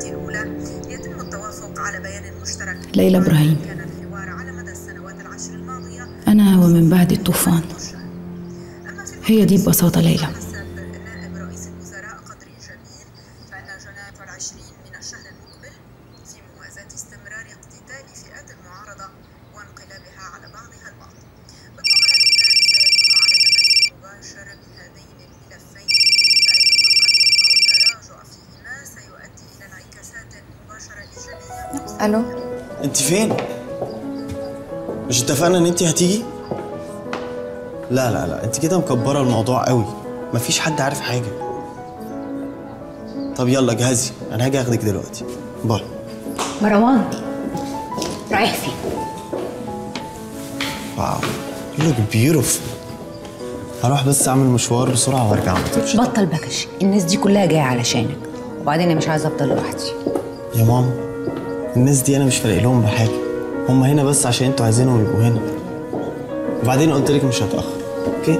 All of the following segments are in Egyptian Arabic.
الأولى يتم التوافق على بيان مشترك ليلى إبراهيم. كان الحوار على مدى السنوات العشر الماضية أنا ومن بعد الطوفان أما في هي دي ببساطة ليلى حسب نائب رئيس الوزراء قدري جميل فإن جناية العشرين من الشهر المقبل في موازاة استمرار اقتتال فئات المعارضة وانقلابها على بعضها البعض بالطبع لبنان سيكون على تماس مباشر بهذين الملفين فأي تقدم أو تراجع فيهما سيؤدي إلى انعكاسات مباشرة إيجابية الو انت فين؟ مش اتفقنا ان انت هتيجي؟ لا لا لا انت كده مكبره الموضوع قوي مفيش حد عارف حاجه طب يلا جهزي انا هاجي اخدك دلوقتي باي مروان رايح فين واو you look beautiful هروح بس اعمل مشوار بسرعه وارجع ما تقولش بطل بكش الناس دي كلها جايه علشانك وبعدين انا مش عايزه افضل لوحدي يا ماما الناس دي انا مش فارق لهم بحاجه هم هنا بس عشان انتوا عايزينهم يبقوا هنا وبعدين قلت لك مش هتاخر اوكي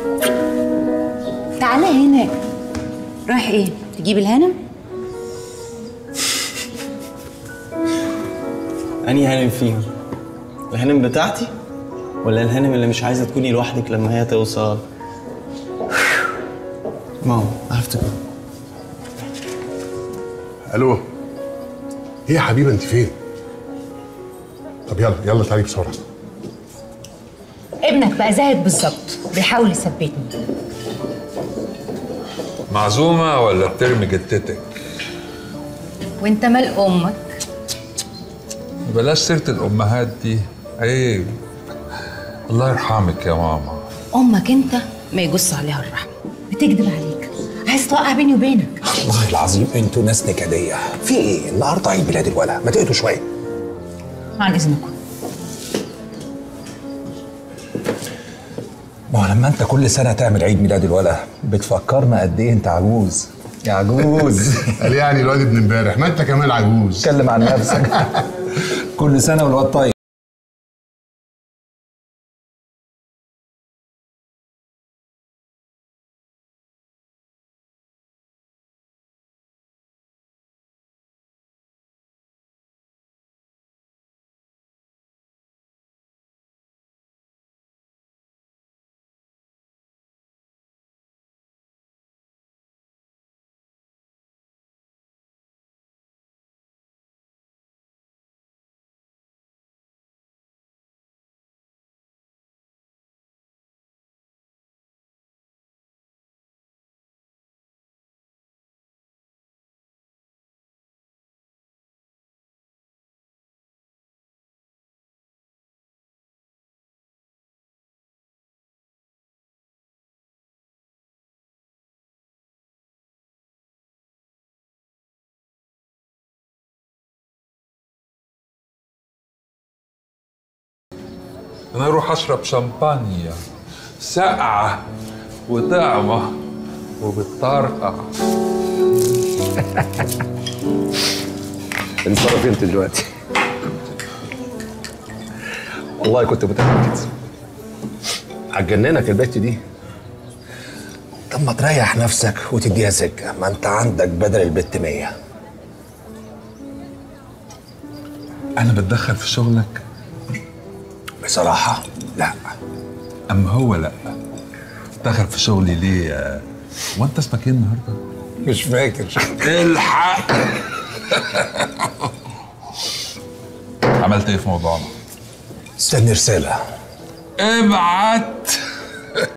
تعالى هنا رايح ايه تجيب الهانم انهي هانم فيهم الهانم بتاعتي ولا الهانم اللي مش عايزه تكوني لوحدك لما هي توصل ماما I have to go الو ايه يا حبيبه انت فين طب يلا يلا تعالي بسرعه ابنك بقى زاهد بالظبط بيحاول يثبتني معزومة ولا بترمي جتتك؟ وانت مال امك بلاش سيرة الأمهات دي عيب الله يرحمك يا ماما امك انت ما يجص عليها الرحمه بتكذب عليك عايز توقع بيني وبينك والله العظيم انتوا ناس نكديه في ايه النهارده عيد ميلاد الولد ما تهدوا شويه عن اذنكم ما هو لما انت كل سنه تعمل عيد ميلاد الولد بتفكرنا قد ايه انت عجوز يا عجوز قال يعني الواد ابن امبارح ما انت كمان عجوز اتكلم عن نفسك كل سنه والواد طيب أنا أروح أشرب شمبانيا ساقعة وطعمة وبتطرقع انصرف انت دلوقتي والله كنت متأكد هتجننك البت دي طب ما تريح نفسك وتديها سكة ما انت عندك بدل البت مية أنا بتدخل في شغلك بصراحة لا أما هو لأ دخل في شغلي ليه آه، وأنت اسمك إيه النهاردة؟ مش فاكر الحق عملت إيه في موضوعنا؟ استني رسالة ابعت